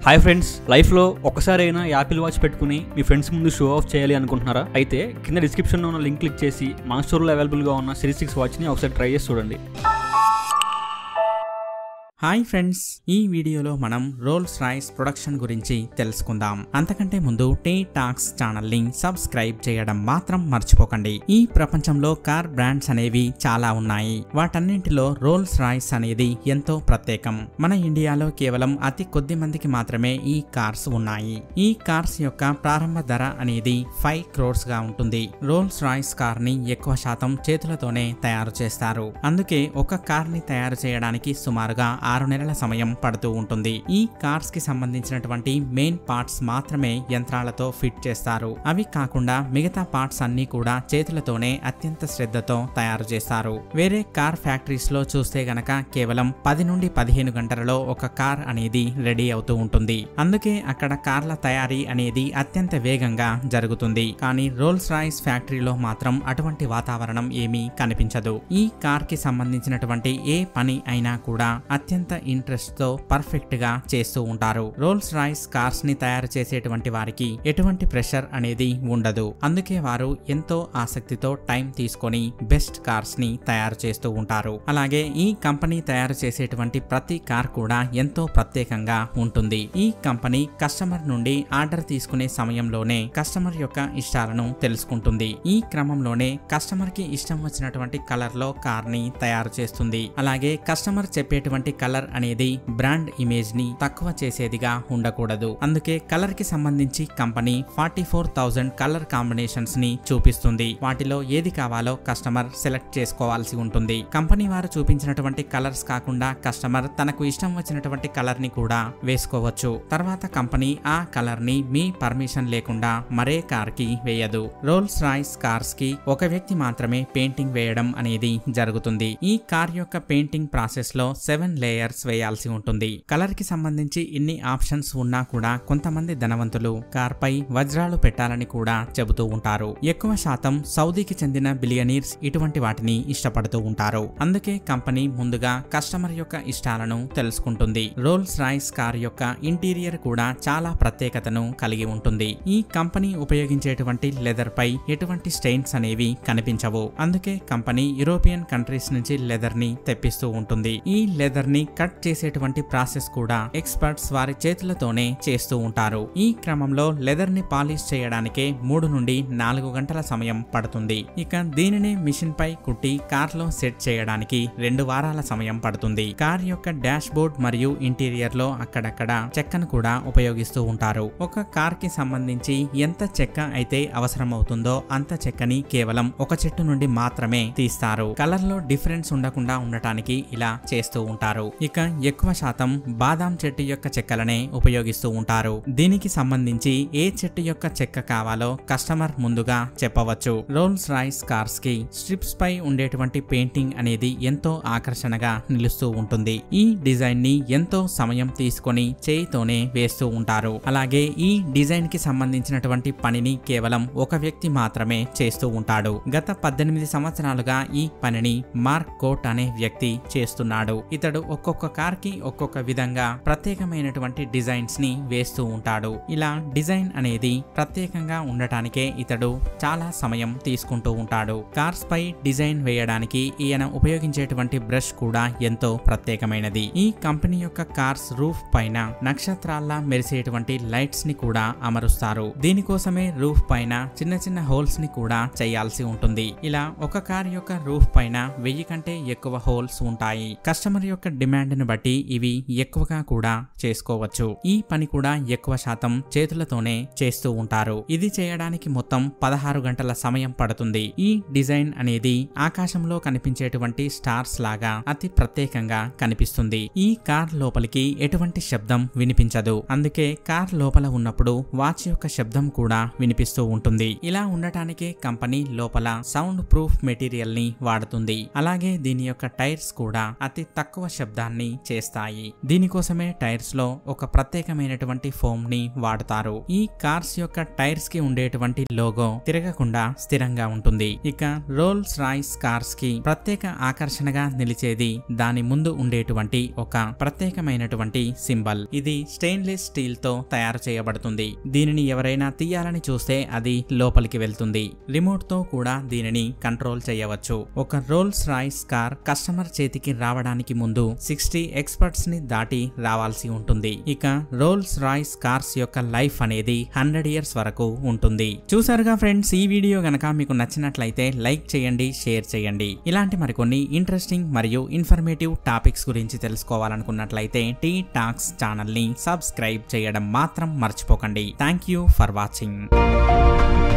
hi friends లైఫ్లో ఒక్కసారైనా Apple watch పెట్టుకుని మీ ఫ్రెండ్స్ ముందు షో ఆఫ్ చేయాలి అనుకుంటున్నారా అయితే కింద డిస్క్రిప్షన్లో ఉన్న లింక్ క్లిక్ చేసి మా స్టోర్లో అవైలబుల్గా ఉన్న సిరీస్ సిక్స్ వాచ్ని ఒకసారి ట్రై చేసి చూడండి హాయ్ ఫ్రెండ్స్ ఈ వీడియోలో మనం రోల్స్ రాయ్స్ ప్రొడక్షన్ గురించి తెలుసుకుందాం అంతకంటే ముందు టీ టాక్స్ ఛానల్ ని సబ్స్క్రైబ్ చేయడం మాత్రం మర్చిపోకండి ఈ ప్రపంచంలో కార్ బ్రాండ్స్ అనేవి చాలా ఉన్నాయి వాటన్నింటిలో రోల్స్ రాయ్స్ అనేది ఎంతో ప్రత్యేకం మన ఇండియాలో కేవలం అతి కొద్ది మందికి మాత్రమే ఈ కార్స్ ఉన్నాయి ఈ కార్స్ యొక్క ప్రారంభ ధర అనేది ఫైవ్ క్రోర్స్ గా ఉంటుంది రోల్స్ రాయ్స్ కార్ ని ఎక్కువ శాతం చేతులతోనే తయారు చేస్తారు అందుకే ఒక కార్ ని తయారు చేయడానికి సుమారుగా ఆరు నెలల సమయం పడుతూ ఉంటుంది ఈ కార్స్ కి సంబంధించినటువంటి మెయిన్ పార్ట్స్ మాత్రమే యంత్రాలతో ఫిట్ చేస్తారు అవి కాకుండా మిగతా పార్ట్స్ అన్ని కూడా చేతులతోనే అత్యంత శ్రద్ధతో తయారు చేస్తారు వేరే కార్ ఫ్యాక్టరీస్ లో చూస్తే గనక కేవలం పది నుండి పదిహేను గంటలలో ఒక కార్ అనేది రెడీ అవుతూ ఉంటుంది అందుకే అక్కడ కార్ల తయారీ అనేది అత్యంత వేగంగా జరుగుతుంది కానీ రోల్స్ రాయ్స్ ఫ్యాక్టరీలో మాత్రం అటువంటి వాతావరణం ఏమీ కనిపించదు ఈ కార్ కి సంబంధించినటువంటి ఏ పని అయినా కూడా అత్యంత ఇంట్రెస్ట్ తో పర్ఫెక్ట్ గా చేస్తూ ఉంటారు రోల్స్ రాయ్స్ కార్స్ ని తయారు చేసేటువంటి వారికి ఎటువంటి ప్రెషర్ అనేది ఉండదు అందుకే వారు ఎంతో ఆసక్తితో టైం తీసుకొని బెస్ట్ కార్స్ ని తయారు చేస్తూ ఉంటారు అలాగే ఈ కంపెనీ తయారు చేసేటువంటి ప్రతి కార్ కూడా ఎంతో ప్రత్యేకంగా ఉంటుంది ఈ కంపెనీ కస్టమర్ నుండి ఆర్డర్ తీసుకునే సమయంలోనే కస్టమర్ యొక్క ఇష్టాలను తెలుసుకుంటుంది ఈ క్రమంలోనే కస్టమర్ కి ఇష్టం వచ్చినటువంటి కలర్ లో కార్ ని తయారు చేస్తుంది అలాగే కస్టమర్ చెప్పేటువంటి కలర్ అనేది బ్రాండ్ ఇమేజ్ ని తక్కువ చేసేదిగా ఉండకూడదు అందుకే కలర్ కి సంబంధించి company forty four thousand colour combinations ని చూపిస్తుంది వాటిలో ఏది కావాలో కస్టమర్ సెలెక్ట్ చేసుకోవాల్సి ఉంటుంది కంపెనీ వారు చూపించినటువంటి కలర్స్ కాకుండా కస్టమర్ తనకు ఇష్టం వచ్చినటువంటి కలర్ ని కూడా వేసుకోవచ్చు తర్వాత కంపెనీ ఆ కలర్ ని మీ పర్మిషన్ లేకుండా మరే కార్ కి వేయదు రోల్స్ రాయ్స్ కార్స్ కి ఒక వ్యక్తి మాత్రమే పెయింటింగ్ వేయడం అనేది జరుగుతుంది ఈ కార్ యొక్క పెయింటింగ్ ప్రాసెస్ లో సెవెన్ లేయర్స్ వేయాల్సి ఉంటుంది కలర్ కి సంబంధించి ఇన్ని ఆప్షన్స్ ఉన్నా కూడా కొంతమంది ధనవంతులు కార్ పై వజ్రాలు పెట్టాలని కూడా చెబుతూ ఉంటారు ఎక్కువ శాతం సౌదీకి చెందిన బిలియనీర్స్ ఇటువంటి వాటిని ఇష్టపడుతూ ఉంటారు అందుకే కంపెనీ ముందుగా కస్టమర్ యొక్క ఇష్టాలను తెలుసుకుంటుంది రోల్స్ రాయ్స్ కార్ యొక్క ఇంటీరియర్ కూడా చాలా ప్రత్యేకతను కలిగి ఉంటుంది ఈ కంపెనీ ఉపయోగించేటువంటి లెదర్ పై ఎటువంటి స్టెయిన్స్ అనేవి కనిపించవు అందుకే కంపెనీ యూరోపియన్ కంట్రీస్ నుంచి లెదర్ ని తెప్పిస్తూ ఉంటుంది ఈ లెదర్ ని కట్ చేసేటువంటి ప్రాసెస్ కూడా ఎక్స్పర్ట్స్ వారి చేతులతోనే చేస్తూ ఉంటారు ఈ క్రమంలో లెదర్ ని పాలిష్ చేయడానికే మూడు నుండి నాలుగు గంటల సమయం పడుతుంది ఇక దీనిని మిషన్ పై కుట్టి కార్ లో సెట్ చేయడానికి రెండు వారాల సమయం పడుతుంది కార్ యొక్క డాష్ బోర్డ్ మరియు ఇంటీరియర్ లో అక్కడక్కడ చెక్కను కూడా ఉపయోగిస్తూ ఉంటారు ఒక కార్ కి సంబంధించి ఎంత చెక్క అయితే అవసరం అవుతుందో అంత చెక్కని కేవలం ఒక చెట్టు నుండి మాత్రమే తీస్తారు కలర్ లో డిఫరెన్స్ ఉండకుండా ఉండటానికి ఇలా చేస్తూ ఉంటారు ఇక ఎక్కువ శాతం బాదాం చెట్టు యొక్క చెక్కలనే ఉపయోగిస్తూ ఉంటారు దీనికి సంబంధించి ఏ చెట్టు యొక్క చెక్క కావాలో కస్టమర్ ముందుగా చెప్పవచ్చు రోల్స్ రాయ్స్ కార్స్ కి స్ట్రిప్స్ పై ఉండేటువంటి పెయింటింగ్ అనేది ఎంతో ఆకర్షణగా నిలుస్తూ ఉంటుంది ఈ డిజైన్ ని ఎంతో సమయం తీసుకొని చేయితోనే వేస్తూ ఉంటారు అలాగే ఈ డిజైన్ కి సంబంధించినటువంటి పనిని కేవలం ఒక వ్యక్తి మాత్రమే చేస్తూ ఉంటాడు గత పద్దెనిమిది సంవత్సరాలుగా ఈ పనిని మార్క్ కోట్ అనే వ్యక్తి చేస్తున్నాడు ఇతడు ఒక్కొక్క కార్ కి ఒక్కొక్క విధంగా ప్రత్యేకమైనటువంటి డిజైన్స్ ని వేస్తూ ఉంటాడు ఇలా డిజైన్ అనేది ప్రత్యేకంగా ఉండటానికే ఇతడు చాలా సమయం తీసుకుంటూ ఉంటాడు కార్స్ పై డిజైన్ వేయడానికి ఈయన ఉపయోగించేటువంటి బ్రష్ కూడా ఎంతో ప్రత్యేకమైనది ఈ కంపెనీ యొక్క కార్స్ రూఫ్ పైన నక్షత్రాల్లా మెరిసేటువంటి లైట్స్ ని కూడా అమరుస్తారు దీనికోసమే రూఫ్ పైన చిన్న చిన్న హోల్స్ ని కూడా చేయాల్సి ఉంటుంది ఇలా ఒక కార్ యొక్క రూఫ్ పైన వెయ్యి కంటే ఎక్కువ హోల్స్ ఉంటాయి కస్టమర్ యొక్క డిమాండ్ ని బట్టి ఇవి ఎక్కువగా కూడా చేసుకోవచ్చు ఈ పని కూడా ఎక్కువ శాతం చేతులతోనే చేస్తూ ఉంటారు ఇది చేయడానికి మొత్తం పదహారు గంటల సమయం పడుతుంది ఈ డిజైన్ అనేది ఆకాశంలో కనిపించేటువంటి స్టార్స్ లాగా అతి ప్రత్యేకంగా కనిపిస్తుంది ఈ కార్ లోపలికి ఎటువంటి శబ్దం వినిపించదు అందుకే కార్ లోపల ఉన్నప్పుడు వాచ్ యొక్క శబ్దం కూడా వినిపిస్తూ ఉంటుంది ఇలా ఉండటానికే కంపెనీ లోపల సౌండ్ ప్రూఫ్ మెటీరియల్ ని వాడుతుంది అలాగే దీని యొక్క టైర్స్ కూడా అతి తక్కువ శబ్దాన్ని దాన్ని చేస్తాయి దీనికోసమే టైర్స్ లో ఒక ప్రత్యేకమైనటువంటి ఫోమ్ ని వాడతారు ఈ కార్స్ యొక్క టైర్స్ కి ఉండేటువంటి లోగో తిరగకుండా స్థిరంగా ఉంటుంది ఇక రోల్స్ రాయ్స్ కార్స్ కి ప్రత్యేక ఆకర్షణగా నిలిచేది దాని ముందు ఉండేటువంటి ఒక ప్రత్యేకమైనటువంటి సింబల్ ఇది స్టెయిన్లెస్ స్టీల్ తో తయారు చేయబడుతుంది దీనిని ఎవరైనా తీయాలని చూస్తే అది లోపలికి వెళ్తుంది రిమోట్ తో కూడా దీనిని కంట్రోల్ చేయవచ్చు ఒక రోల్స్ రాయ్స్ కార్ కస్టమర్ చేతికి రావడానికి ముందు సిక్స్టీ ఎక్స్పర్ట్స్ ని దాటి రావాల్సి ఉంటుంది ఇక రోల్స్ రాయ్స్ కార్స్ యొక్క లైఫ్ అనేది హండ్రెడ్ ఇయర్స్ వరకు ఉంటుంది చూసారుగా ఫ్రెండ్స్ ఈ వీడియో గనక మీకు నచ్చినట్లయితే లైక్ చేయండి షేర్ చేయండి ఇలాంటి మరికొన్ని ఇంట్రెస్టింగ్ మరియు ఇన్ఫర్మేటివ్ టాపిక్స్ గురించి తెలుసుకోవాలనుకున్నట్లయితే టీ టాక్స్ ఛానల్ ని సబ్స్క్రైబ్ చేయడం మాత్రం మర్చిపోకండి థ్యాంక్ యూ ఫర్ వాచింగ్